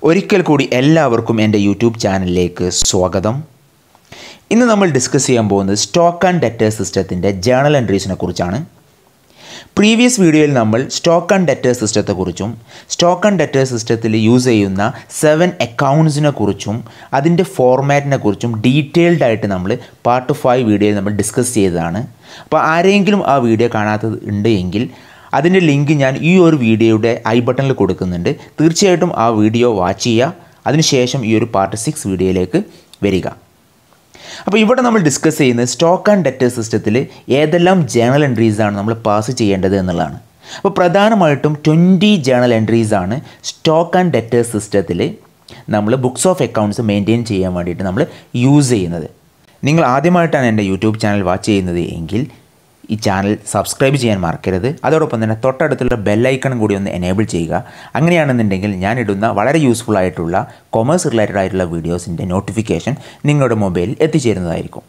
ഒരിക്കൽ കൂടി എല്ലാവർക്കും എൻ്റെ യൂട്യൂബ് ചാനലിലേക്ക് സ്വാഗതം ഇന്ന് നമ്മൾ ഡിസ്കസ് ചെയ്യാൻ പോകുന്നത് സ്റ്റോക്ക് ആൻഡ് ഡെറ്റേഴ്സ് സിസ്റ്റത്തിൻ്റെ ജേണൽ എൻട്രീസിനെ കുറിച്ചാണ് പ്രീവിയസ് വീഡിയോയിൽ നമ്മൾ സ്റ്റോക്ക് ആൻഡ് ഡെറ്റേഴ്സ് സിസ്റ്റത്തെക്കുറിച്ചും സ്റ്റോക്ക് ആൻഡ് ഡെറ്റേഴ്സ് സിസ്റ്റത്തിൽ യൂസ് ചെയ്യുന്ന സെവൻ അക്കൗണ്ട്സിനെ കുറിച്ചും അതിൻ്റെ ഫോർമാറ്റിനെ കുറിച്ചും ഡീറ്റെയിൽഡ് ആയിട്ട് നമ്മൾ പാർട്ട് ഫൈവ് വീഡിയോയിൽ നമ്മൾ ഡിസ്കസ് ചെയ്തതാണ് അപ്പോൾ ആരെങ്കിലും ആ വീഡിയോ കാണാത്തത് ഉണ്ട് എങ്കിൽ അതിൻ്റെ ലിങ്ക് ഞാൻ ഈ ഒരു വീഡിയോയുടെ ഐ ബട്ടണിൽ കൊടുക്കുന്നുണ്ട് തീർച്ചയായിട്ടും ആ വീഡിയോ വാച്ച് ചെയ്യുക അതിനുശേഷം ഈ ഒരു പാർട്ട് സിക്സ് വീഡിയോയിലേക്ക് വരിക അപ്പോൾ ഇവിടെ നമ്മൾ ഡിസ്കസ് ചെയ്യുന്നത് സ്റ്റോക്ക് ആൻഡ് ഡെറ്റർ സിസ്റ്റത്തിൽ ഏതെല്ലാം ജേണൽ എൻട്രീസാണ് നമ്മൾ പാസ് ചെയ്യേണ്ടത് എന്നുള്ളതാണ് അപ്പോൾ പ്രധാനമായിട്ടും ട്വൻറ്റി ജേണൽ എൻട്രീസാണ് സ്റ്റോക്ക് ആൻഡ് ഡെറ്റർ സിസ്റ്റത്തിൽ നമ്മൾ ബുക്സ് ഓഫ് അക്കൗണ്ട്സ് മെയിൻറ്റെയിൻ ചെയ്യാൻ വേണ്ടിയിട്ട് നമ്മൾ യൂസ് ചെയ്യുന്നത് നിങ്ങൾ ആദ്യമായിട്ടാണ് എൻ്റെ യൂട്യൂബ് ചാനൽ വാച്ച് ചെയ്യുന്നത് എങ്കിൽ ഈ ചാനൽ സബ്സ്ക്രൈബ് ചെയ്യാൻ മറക്കരുത് അതോടൊപ്പം തന്നെ തൊട്ടടുത്തുള്ള ബെല്ലൈക്കണും കൂടി ഒന്ന് എനേബിൾ ചെയ്യുക അങ്ങനെയാണെന്നുണ്ടെങ്കിൽ ഞാൻ ഇടുന്ന വളരെ യൂസ്ഫുൾ ആയിട്ടുള്ള കൊമേഴ്സ് റിലേറ്റഡ് ആയിട്ടുള്ള വീഡിയോസിൻ്റെ നോട്ടിഫിക്കേഷൻ നിങ്ങളുടെ മൊബൈലിൽ എത്തിച്ചേരുന്നതായിരിക്കും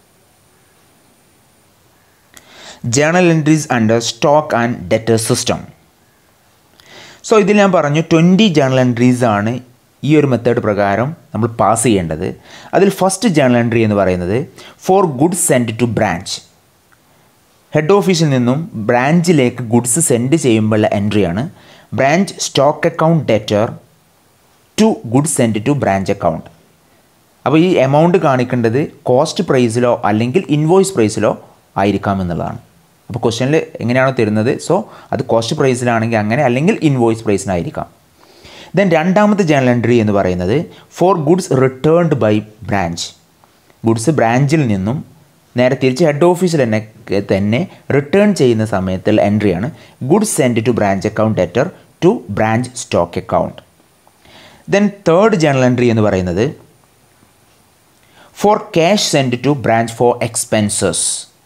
journal entries under stock and debtor system so ഇതിൽ ഞാൻ പറഞ്ഞു ട്വൻറ്റി ജേണൽ എൻട്രീസ് ആണ് ഈ ഒരു മെത്തേഡ് പ്രകാരം നമ്മൾ പാസ് ചെയ്യേണ്ടത് അതിൽ ഫസ്റ്റ് ജേണൽ എൻട്രി എന്ന് പറയുന്നത് for goods send to branch head ഓഫീസിൽ നിന്നും ബ്രാഞ്ചിലേക്ക് ഗുഡ്സ് സെൻഡ് ചെയ്യുമ്പോഴുള്ള എൻട്രിയാണ് branch stock account debtor to goods send to branch account അപ്പോൾ ഈ എമൗണ്ട് കാണിക്കേണ്ടത് കോസ്റ്റ് പ്രൈസിലോ അല്ലെങ്കിൽ ഇൻവോയ്സ് പ്രൈസിലോ ആയിരിക്കാം എന്നുള്ളതാണ് അപ്പോൾ ക്വസ്റ്റ്യനിൽ എങ്ങനെയാണോ തരുന്നത് സോ അത് കോസ്റ്റ് പ്രൈസിലാണെങ്കിൽ അങ്ങനെ അല്ലെങ്കിൽ ഇൻവോയ്സ് പ്രൈസിനായിരിക്കാം ദെൻ രണ്ടാമത്തെ ജേണൽ എൻട്രി എന്ന് പറയുന്നത് for goods returned by branch goods ബ്രാഞ്ചിൽ നിന്നും നേരെ തിരിച്ച് ഹെഡ് ഓഫീസിൽ തന്നെ തന്നെ റിട്ടേൺ ചെയ്യുന്ന സമയത്തുള്ള എൻട്രിയാണ് goods send to branch account debtor to branch stock account then third journal entry എന്ന് പറയുന്നത് for cash send to branch for expenses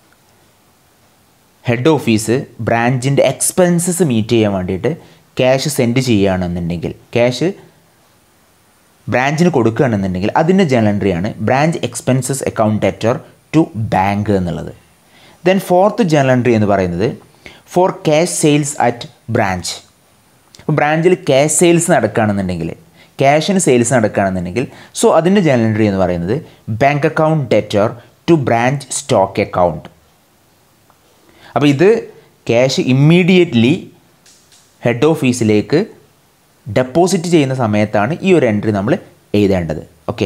head office ബ്രാഞ്ചിൻ്റെ എക്സ്പെൻസസ് മീറ്റ് ചെയ്യാൻ വേണ്ടിയിട്ട് ക്യാഷ് സെൻഡ് ചെയ്യുകയാണെന്നുണ്ടെങ്കിൽ ക്യാഷ് ബ്രാഞ്ചിന് കൊടുക്കുകയാണെന്നുണ്ടെങ്കിൽ അതിൻ്റെ ജേണൽ എൻട്രിയാണ് branch expenses account debtor to bank എന്നുള്ളത് ദെൻ ഫോർത്ത് ജേണൽ എൻട്രി എന്ന് പറയുന്നത് for cash sales at branch അപ്പോൾ ബ്രാഞ്ചിൽ ക്യാഷ് സെയിൽസ് നടക്കുകയാണെന്നുണ്ടെങ്കിൽ ക്യാഷിന് സെയിൽസ് നടക്കുകയാണെന്നുണ്ടെങ്കിൽ സോ അതിൻ്റെ ജേണൽ എൻട്രി എന്ന് പറയുന്നത് bank account debtor to branch stock account അപ്പോൾ ഇത് ക്യാഷ് ഇമ്മീഡിയറ്റ്ലി ഹെഡ് ഓഫീസിലേക്ക് ഡെപ്പോസിറ്റ് ചെയ്യുന്ന സമയത്താണ് ഈ ഒരു എൻട്രി നമ്മൾ എഴുതേണ്ടത് ഓക്കെ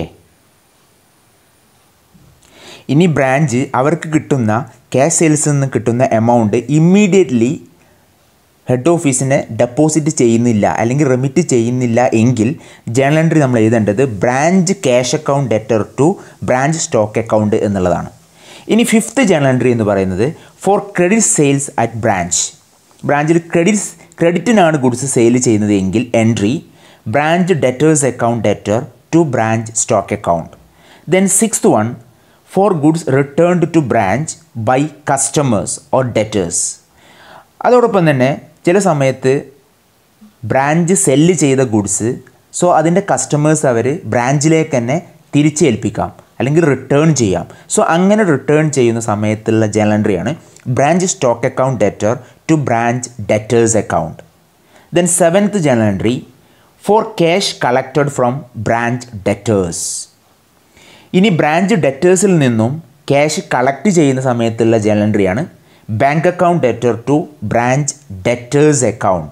ഇനി ബ്രാഞ്ച് അവർക്ക് കിട്ടുന്ന ക്യാഷ് സെയിൽസിൽ നിന്ന് കിട്ടുന്ന എമൗണ്ട് ഇമ്മീഡിയറ്റ്ലി ഹെഡ് ഓഫീസിനെ ഡെപ്പോസിറ്റ് ചെയ്യുന്നില്ല അല്ലെങ്കിൽ റെമിറ്റ് ചെയ്യുന്നില്ല എങ്കിൽ ജേണൽ എൻട്രി നമ്മൾ എഴുതേണ്ടത് branch cash account debtor to branch stock account എന്നുള്ളതാണ് ഇനി ഫിഫ്ത്ത് ജേണൽ എൻട്രി എന്ന് പറയുന്നത് for credit sales at branch ബ്രാഞ്ചിൽ ക്രെഡിറ്റ്സ് ക്രെഡിറ്റിനാണ് ഗുഡ്സ് സെയിൽ ചെയ്യുന്നത് എങ്കിൽ entry branch debtors account debtor to branch stock account then sixth one for goods returned to branch by customers or debtors അതോടൊപ്പം തന്നെ ചില സമയത്ത് ബ്രാഞ്ച് സെല്ല് ചെയ്ത goods so അതിൻ്റെ കസ്റ്റമേഴ്സ് അവർ ബ്രാഞ്ചിലേക്ക് തന്നെ തിരിച്ചേൽപ്പിക്കാം അല്ലെങ്കിൽ റിട്ടേൺ ചെയ്യാം സോ അങ്ങനെ റിട്ടേൺ ചെയ്യുന്ന സമയത്തുള്ള ജേണൽ എൻട്രിയാണ് branch stock account debtor to branch debtors account then seventh journal entry for cash collected from branch debtors ഇനി ബ്രാഞ്ച് ഡെറ്റേഴ്സിൽ നിന്നും ക്യാഷ് കളക്ട് ചെയ്യുന്ന സമയത്തുള്ള ജേണൽ എൻട്രിയാണ് bank account debtor to branch debtors account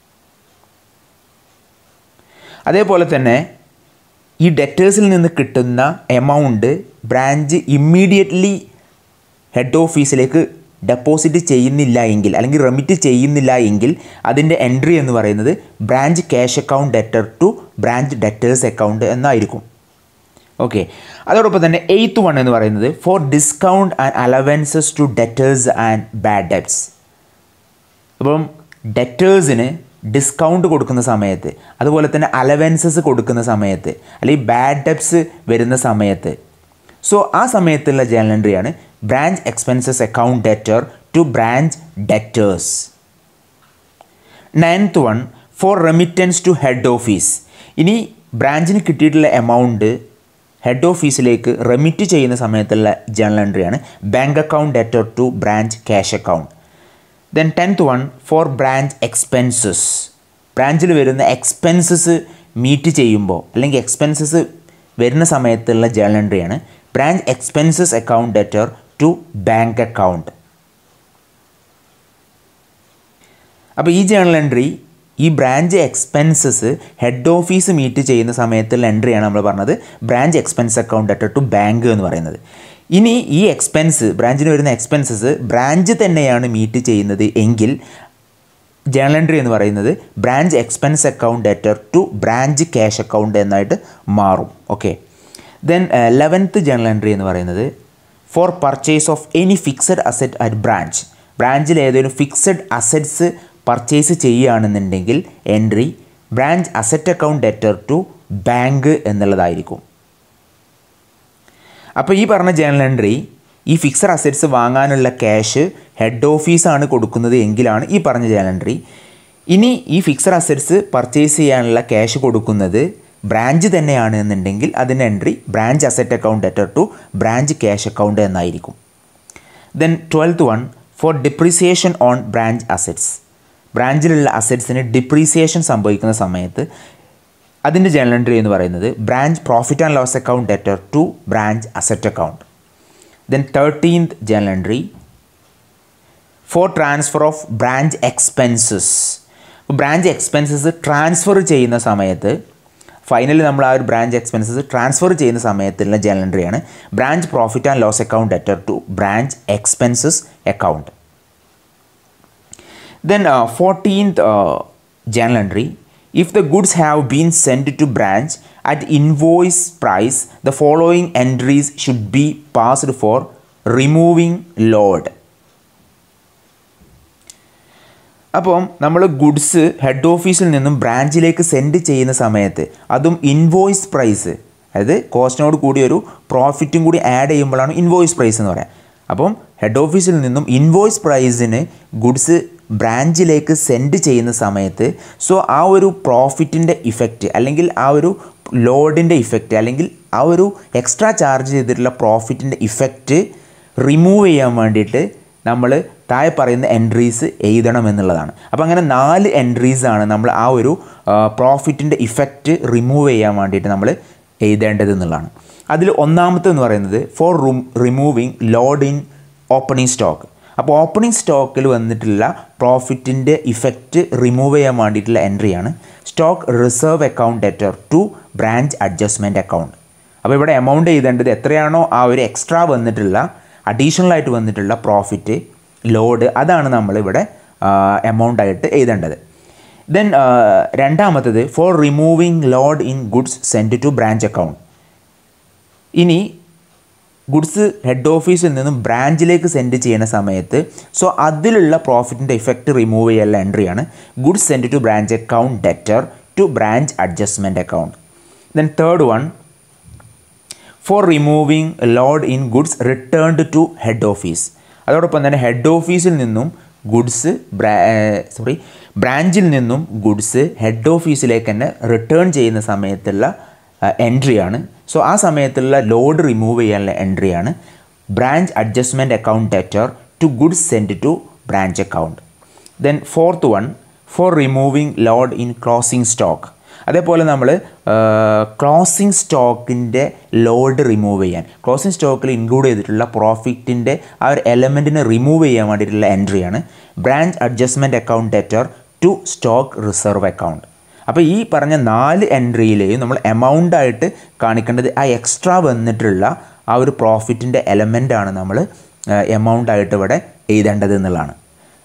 അതേപോലെ തന്നെ ഈ ഡെറ്റേഴ്സിൽ നിന്ന് കിട്ടുന്ന എമൗണ്ട് ബ്രാഞ്ച് ഇമ്മീഡിയറ്റ്ലി ഹെഡ് ഓഫീസിലേക്ക് ഡെപ്പോസിറ്റ് ചെയ്യുന്നില്ല എങ്കിൽ അല്ലെങ്കിൽ റെമിറ്റ് ചെയ്യുന്നില്ല എങ്കിൽ അതിൻ്റെ എൻട്രി എന്ന് പറയുന്നത് branch cash account debtor to branch debtors account എന്നായിരിക്കും ഓക്കെ അതോടൊപ്പം തന്നെ എയ്ത്ത് വൺ എന്ന് പറയുന്നത് for discount and allowances to debtors and bad debts അപ്പം ഡെറ്റേഴ്സിന് ഡിസ്കൗണ്ട് കൊടുക്കുന്ന സമയത്ത് അതുപോലെ തന്നെ അലവൻസസ് കൊടുക്കുന്ന സമയത്ത് അല്ലെങ്കിൽ ബാഡ് ഡെപ്സ് വരുന്ന സമയത്ത് സോ ആ സമയത്തുള്ള ജേണൽ എൻട്രിയാണ് branch expenses account debtor to branch debtors ninth one for remittance to head office ഇനി ബ്രാഞ്ചിന് കിട്ടിയിട്ടുള്ള എമൗണ്ട് ഹെഡ് ഓഫീസിലേക്ക് റെമിറ്റ് ചെയ്യുന്ന സമയത്തുള്ള ജേണൽ എൻട്രിയാണ് bank account debtor to branch cash account then tenth one for branch expenses ബ്രാഞ്ചിൽ വരുന്ന expenses meet ചെയ്യുമ്പോൾ അല്ലെങ്കിൽ എക്സ്പെൻസസ് വരുന്ന സമയത്തുള്ള ജേണൽ എൻട്രിയാണ് branch expenses account debtor to bank account അപ്പോൾ ഈ ജേണൽ എൻട്രി ഈ branch expenses head office meet ചെയ്യുന്ന സമയത്തുള്ള എൻട്രിയാണ് നമ്മൾ പറഞ്ഞത് branch expense account debtor to bank എന്ന് പറയുന്നത് ഇനി ഈ എക്സ്പെൻസ് ബ്രാഞ്ചിന് വരുന്ന എക്സ്പെൻസസ് ബ്രാഞ്ച് തന്നെയാണ് മീറ്റ് ചെയ്യുന്നത് എങ്കിൽ ജേണൽ എൻട്രി എന്ന് പറയുന്നത് branch expense account debtor to branch cash account എന്നായിട്ട് മാറും okay then eleventh journal entry എന്ന് പറയുന്നത് for purchase of any fixed asset at branch ബ്രാഞ്ചിൽ ഏതെങ്കിലും ഫിക്സഡ് അസറ്റ്സ് പർച്ചേസ് ചെയ്യുകയാണെന്നുണ്ടെങ്കിൽ entry branch asset account debtor to bank എന്നുള്ളതായിരിക്കും അപ്പോൾ ഈ പറഞ്ഞ ജേണൽ എൻട്രി ഈ ഫിക്സഡ് അസറ്റ്സ് വാങ്ങാനുള്ള ക്യാഷ് ഹെഡ് ഓഫീസാണ് കൊടുക്കുന്നത് എങ്കിലാണ് ഈ പറഞ്ഞ ജേണൽ എൻട്രി ഇനി ഈ ഫിക്സഡ് അസറ്റ്സ് പർച്ചേസ് ചെയ്യാനുള്ള ക്യാഷ് കൊടുക്കുന്നത് ബ്രാഞ്ച് തന്നെയാണ് എന്നുണ്ടെങ്കിൽ അതിൻ്റെ entry branch asset account debtor to branch cash account എന്നായിരിക്കും then twelfth one for depreciation on branch assets ബ്രാഞ്ചിലുള്ള അസറ്റ്സിന് ഡിപ്രീസിയേഷൻ സംഭവിക്കുന്ന സമയത്ത് അതിൻ്റെ ജേണൽ എൻട്രി എന്ന് പറയുന്നത് branch profit and loss account debtor to branch asset account then thirteenth journal entry for transfer of branch expenses branch expenses transfer ചെയ്യുന്ന സമയത്ത് finally നമ്മൾ ആ ഒരു ബ്രാഞ്ച് എക്സ്പെൻസസ് ട്രാൻസ്ഫർ ചെയ്യുന്ന സമയത്തുള്ള ജേണൽ എൻട്രിയാണ് branch profit and loss account debtor to branch expenses account then fourteenth journal entry if the goods have been sent to branch at invoice price the following entries should be passed for removing load അപ്പം നമ്മൾ goods head ഓഫീസിൽ നിന്നും ബ്രാഞ്ചിലേക്ക് send ചെയ്യുന്ന സമയത്ത് അതും invoice price അതായത് കോസ്റ്റിനോട് കൂടി ഒരു പ്രോഫിറ്റും കൂടി ആഡ് ചെയ്യുമ്പോഴാണ് ഇൻവോയ്സ് പ്രൈസ് എന്ന് പറയാം അപ്പം ഹെഡ് ഓഫീസിൽ നിന്നും ഇൻവോയ്സ് പ്രൈസിന് ഗുഡ്സ് ബ്രാഞ്ചിലേക്ക് സെൻഡ് ചെയ്യുന്ന സമയത്ത് സോ ആ ഒരു പ്രോഫിറ്റിൻ്റെ ഇഫക്റ്റ് അല്ലെങ്കിൽ ആ ഒരു ലോഡിൻ്റെ ഇഫക്റ്റ് അല്ലെങ്കിൽ ആ ഒരു എക്സ്ട്രാ ചാർജ് ചെയ്തിട്ടുള്ള പ്രോഫിറ്റിൻ്റെ ഇഫക്റ്റ് റിമൂവ് ചെയ്യാൻ വേണ്ടിയിട്ട് നമ്മൾ താഴെ പറയുന്ന എൻട്രീസ് എഴുതണം എന്നുള്ളതാണ് അപ്പോൾ അങ്ങനെ നാല് എൻട്രീസാണ് നമ്മൾ ആ ഒരു പ്രോഫിറ്റിൻ്റെ ഇഫക്റ്റ് റിമൂവ് ചെയ്യാൻ വേണ്ടിയിട്ട് നമ്മൾ എഴുതേണ്ടത് എന്നുള്ളതാണ് അതിൽ ഒന്നാമത്തെ എന്ന് പറയുന്നത് for room removing load in opening stock അപ്പോൾ ഓപ്പണിംഗ് സ്റ്റോക്കിൽ വന്നിട്ടുള്ള പ്രോഫിറ്റിൻ്റെ ഇഫക്റ്റ് റിമൂവ് ചെയ്യാൻ വേണ്ടിയിട്ടുള്ള എൻട്രിയാണ് stock reserve account debtor to branch adjustment account അപ്പോൾ ഇവിടെ എമൗണ്ട് എഴുതേണ്ടത് എത്രയാണോ ആ ഒരു എക്സ്ട്രാ വന്നിട്ടുള്ള അഡീഷണൽ ആയിട്ട് വന്നിട്ടുള്ള പ്രോഫിറ്റ് ലോഡ് അതാണ് നമ്മളിവിടെ എമൗണ്ട് ആയിട്ട് എഴുതേണ്ടത് ദെൻ രണ്ടാമത്തത് for removing load in goods send to branch account ഇനി ഗുഡ്സ് ഹെഡ് ഓഫീസിൽ നിന്നും ബ്രാഞ്ചിലേക്ക് സെൻഡ് ചെയ്യുന്ന സമയത്ത് സോ അതിലുള്ള പ്രോഫിറ്റിൻ്റെ ഇഫക്റ്റ് റിമൂവ് ചെയ്യാനുള്ള എൻട്രിയാണ് goods send to branch account debtor to branch adjustment account then third one for removing load in goods returned to head office അതോടൊപ്പം തന്നെ ഹെഡ് ഓഫീസിൽ നിന്നും ഗുഡ്സ് സോറി ബ്രാഞ്ചിൽ നിന്നും ഗുഡ്സ് ഹെഡ് ഓഫീസിലേക്ക് തന്നെ റിട്ടേൺ ചെയ്യുന്ന സമയത്തുള്ള എൻട്രിയാണ് സോ ആ സമയത്തുള്ള ലോഡ് റിമൂവ് ചെയ്യാനുള്ള എൻട്രിയാണ് branch adjustment account debtor to goods send to branch account then fourth one for removing load in closing stock അതേപോലെ നമ്മൾ ക്ലോസിംഗ് സ്റ്റോക്കിൻ്റെ ലോഡ് റിമൂവ് ചെയ്യാൻ ക്ലോസിംഗ് സ്റ്റോക്കിൽ ഇൻക്ലൂഡ് ചെയ്തിട്ടുള്ള പ്രോഫിറ്റിൻ്റെ ആ ഒരു എലമെൻറ്റിനെ റിമൂവ് ചെയ്യാൻ വേണ്ടിയിട്ടുള്ള എൻട്രിയാണ് branch adjustment account debtor to stock reserve account അപ്പോൾ ഈ പറഞ്ഞ നാല് എൻട്രിയിലെയും നമ്മൾ എമൗണ്ട് ആയിട്ട് കാണിക്കേണ്ടത് ആ എക്സ്ട്രാ വന്നിട്ടുള്ള ആ ഒരു പ്രോഫിറ്റിൻ്റെ എലമെൻ്റാണ് നമ്മൾ എമൗണ്ട് ആയിട്ട് ഇവിടെ എഴുതേണ്ടത് എന്നുള്ളതാണ്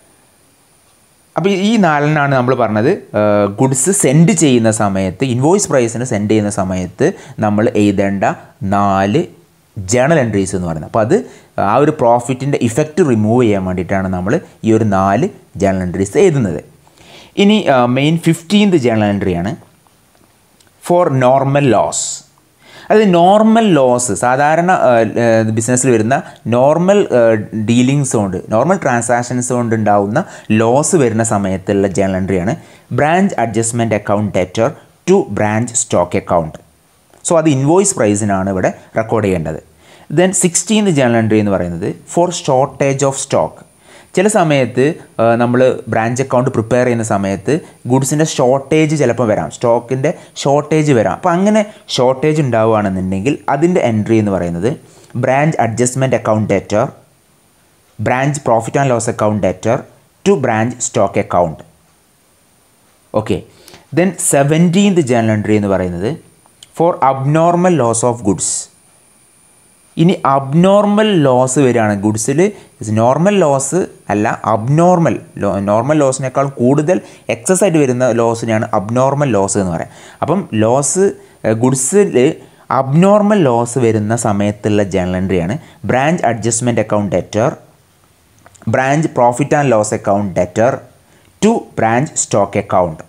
അപ്പോൾ ഈ നാലെണ്ണാണ് നമ്മൾ പറഞ്ഞത് ഗുഡ്സ് സെൻഡ് ചെയ്യുന്ന സമയത്ത് ഇൻവോയ്സ് പ്രൈസിന് സെൻഡ് ചെയ്യുന്ന സമയത്ത് നമ്മൾ എഴുതേണ്ട നാല് ജേണൽ എൻട്രീസ് എന്ന് പറയുന്നത് അപ്പോൾ അത് ആ ഒരു പ്രോഫിറ്റിൻ്റെ ഇഫക്റ്റ് റിമൂവ് ചെയ്യാൻ വേണ്ടിയിട്ടാണ് നമ്മൾ ഈ ഒരു നാല് ജേണൽ എൻട്രീസ് എഴുതുന്നത് ഇനി മെയിൻ ഫിഫ്റ്റീൻത് ജേണൽ എൻട്രിയാണ് ഫോർ നോർമൽ ലോസ് അത് നോർമൽ ലോസ് സാധാരണ ബിസിനസ്സിൽ വരുന്ന നോർമൽ ഡീലിങ്സ് കൊണ്ട് നോർമൽ ട്രാൻസാക്ഷൻസ് കൊണ്ട് ഉണ്ടാവുന്ന ലോസ് വരുന്ന സമയത്തുള്ള ജേണൽ എൻട്രിയാണ് branch adjustment account debtor to branch stock account so അത് ഇൻവോയ്സ് പ്രൈസിനാണ് ഇവിടെ റെക്കോർഡ് ചെയ്യേണ്ടത് ദെൻ സിക്സ്റ്റീൻത് ജേണൽ എൻട്രി എന്ന് പറയുന്നത് ഫോർ ഷോർട്ടേജ് ഓഫ് സ്റ്റോക്ക് ചില സമയത്ത് നമ്മൾ ബ്രാഞ്ച് അക്കൗണ്ട് പ്രിപ്പയർ ചെയ്യുന്ന സമയത്ത് ഗുഡ്സിൻ്റെ ഷോർട്ടേജ് ചിലപ്പോൾ വരാം സ്റ്റോക്കിൻ്റെ ഷോർട്ടേജ് വരാം അപ്പോൾ അങ്ങനെ ഷോർട്ടേജ് ഉണ്ടാവുകയാണെന്നുണ്ടെങ്കിൽ അതിൻ്റെ എൻട്രി എന്ന് പറയുന്നത് branch adjustment account debtor branch profit and loss account debtor to branch stock account okay then seventeenth journal entry എന്ന് പറയുന്നത് for abnormal loss of goods ഇനി അബ്നോർമൽ ലോസ് വരികയാണ് ഗുഡ്സിൽ നോർമൽ ലോസ് അല്ല അബ്നോർമൽ ലോ നോർമൽ ലോസിനേക്കാൾ കൂടുതൽ എക്സസ് ആയിട്ട് വരുന്ന ലോസിനെയാണ് അബ്നോർമൽ ലോസ് എന്ന് പറയാം അപ്പം ലോസ് ഗുഡ്സിൽ അബ്നോർമൽ ലോസ് വരുന്ന സമയത്തുള്ള ജേണൽ എൻട്രിയാണ് branch adjustment account debtor branch profit and loss account debtor to branch stock account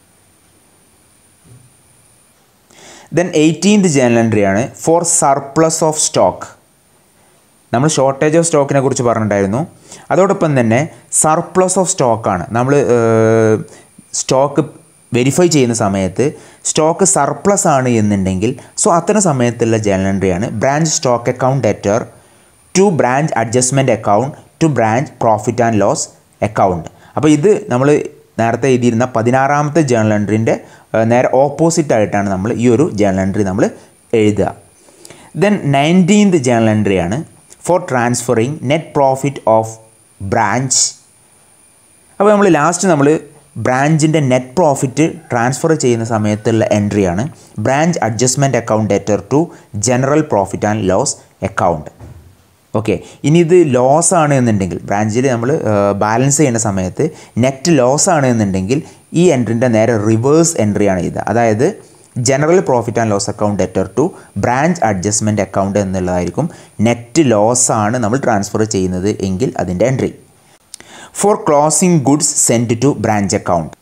then eighteenth journal എൻട്രിയാണ് ഫോർ സർപ്ലസ് ഓഫ് സ്റ്റോക്ക് നമ്മൾ ഷോർട്ടേജ് ഓഫ് സ്റ്റോക്കിനെ കുറിച്ച് പറഞ്ഞിട്ടുണ്ടായിരുന്നു അതോടൊപ്പം തന്നെ സർപ്ലസ് ഓഫ് സ്റ്റോക്കാണ് നമ്മൾ സ്റ്റോക്ക് വെരിഫൈ ചെയ്യുന്ന സമയത്ത് സ്റ്റോക്ക് സർപ്ലസ് ആണ് എന്നുണ്ടെങ്കിൽ സോ അത്തരം സമയത്തുള്ള ജേണൽ എൻട്രിയാണ് branch stock account debtor to branch adjustment account to branch profit and loss account അപ്പോൾ ഇത് നമ്മൾ നേരത്തെ എഴുതിയിരുന്ന പതിനാറാമത്തെ ജേണൽ എൻട്രീൻ്റെ നേരെ ഓപ്പോസിറ്റ് ആയിട്ടാണ് നമ്മൾ ഈ ഒരു ജേണൽ എൻട്രി നമ്മൾ എഴുതുക ദെൻ നയൻറ്റീൻത് ജേണൽ എൻട്രിയാണ് for transferring net profit of branch അപ്പോൾ നമ്മൾ ലാസ്റ്റ് നമ്മൾ ബ്രാഞ്ചിൻ്റെ നെറ്റ് പ്രോഫിറ്റ് ട്രാൻസ്ഫർ ചെയ്യുന്ന സമയത്തുള്ള എൻട്രിയാണ് branch adjustment account debtor to general profit and loss account okay ഇനി ഇത് ലോസ് ആണ് എന്നുണ്ടെങ്കിൽ ബ്രാഞ്ചിൽ നമ്മൾ ബാലൻസ് ചെയ്യുന്ന സമയത്ത് നെറ്റ് ലോസ് ആണ് എന്നുണ്ടെങ്കിൽ ഈ എൻട്രിൻ്റെ നേരെ റിവേഴ്സ് എൻട്രിയാണ് ഇത് അതായത് general profit and loss account debtor to branch adjustment account എന്നുള്ളതായിരിക്കും നെറ്റ് ലോസ് ആണ് നമ്മൾ ട്രാൻസ്ഫർ ചെയ്യുന്നത് എങ്കിൽ അതിൻ്റെ entry for closing goods send to branch account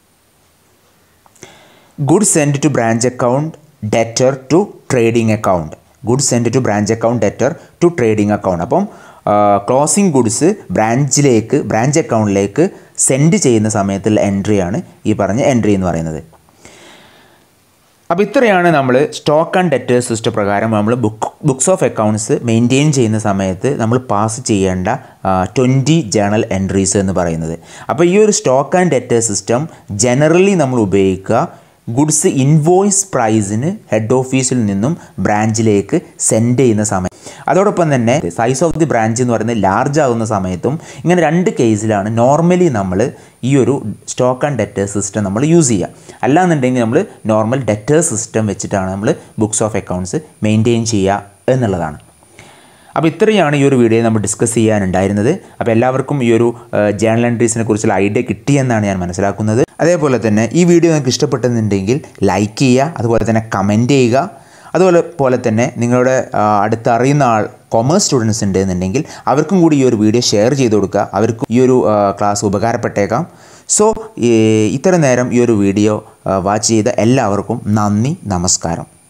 goods send to branch account debtor to trading account goods send to branch account debtor to trading account അപ്പം closing goods ബ്രാഞ്ചിലേക്ക് branch അക്കൗണ്ടിലേക്ക് send ചെയ്യുന്ന സമയത്തുള്ള എൻട്രിയാണ് ഈ പറഞ്ഞ എൻട്രി എന്ന് പറയുന്നത് അപ്പോൾ ഇത്രയാണ് നമ്മൾ സ്റ്റോക്ക് ആൻഡ് ഡെറ്റേഴ്സ് സിസ്റ്റം പ്രകാരം നമ്മൾ book books of accounts maintain ചെയ്യുന്ന സമയത്ത് നമ്മൾ പാസ് ചെയ്യേണ്ട ട്വൻറ്റി ജേണൽ എൻട്രീസ് എന്ന് പറയുന്നത് അപ്പോൾ ഈ ഒരു stock and debtors system generally നമ്മൾ ഉപയോഗിക്കുക ഗുഡ്സ് ഇൻവോയ്സ് പ്രൈസിന് ഹെഡ് ഓഫീസിൽ നിന്നും ബ്രാഞ്ചിലേക്ക് സെൻഡ് ചെയ്യുന്ന സമയം അതോടൊപ്പം തന്നെ സൈസ് ഓഫ് ദി ബ്രാഞ്ച് എന്ന് പറയുന്നത് ലാർജ് ആകുന്ന സമയത്തും ഇങ്ങനെ രണ്ട് കേസിലാണ് നോർമലി നമ്മൾ ഈ ഒരു സ്റ്റോക്ക് ആൻഡ് ഡെറ്റേഴ്സ് സിസ്റ്റം നമ്മൾ യൂസ് ചെയ്യുക അല്ലാന്നുണ്ടെങ്കിൽ നമ്മൾ നോർമൽ ഡെറ്റേഴ്സ് സിസ്റ്റം വെച്ചിട്ടാണ് നമ്മൾ ബുക്സ് ഓഫ് അക്കൗണ്ട്സ് മെയിൻറ്റെയിൻ ചെയ്യുക എന്നുള്ളതാണ് അപ്പോൾ ഇത്രയാണ് ഈ ഒരു വീഡിയോ നമ്മൾ ഡിസ്കസ് ചെയ്യാനുണ്ടായിരുന്നത് അപ്പോൾ എല്ലാവർക്കും ഈ ഒരു ജേണൽ എൻട്രീസിനെ കുറിച്ചുള്ള ഐഡിയ കിട്ടിയെന്നാണ് ഞാൻ മനസ്സിലാക്കുന്നത് അതേപോലെ തന്നെ ഈ വീഡിയോ നിങ്ങൾക്ക് ഇഷ്ടപ്പെട്ടെന്നുണ്ടെങ്കിൽ ലൈക്ക് ചെയ്യുക അതുപോലെ തന്നെ കമൻറ്റ് ചെയ്യുക അതുപോലെ പോലെ തന്നെ നിങ്ങളുടെ അടുത്തറിയുന്ന ആൾ കൊമേഴ്സ് സ്റ്റുഡൻസ് ഉണ്ട് എന്നുണ്ടെങ്കിൽ അവർക്കും കൂടി ഈ ഒരു വീഡിയോ ഷെയർ ചെയ്ത് കൊടുക്കുക അവർക്കും ഈ ഒരു ക്ലാസ് ഉപകാരപ്പെട്ടേക്കാം സോ ഇത്ര നേരം ഈ ഒരു വീഡിയോ വാച്ച് ചെയ്ത എല്ലാവർക്കും നന്ദി നമസ്കാരം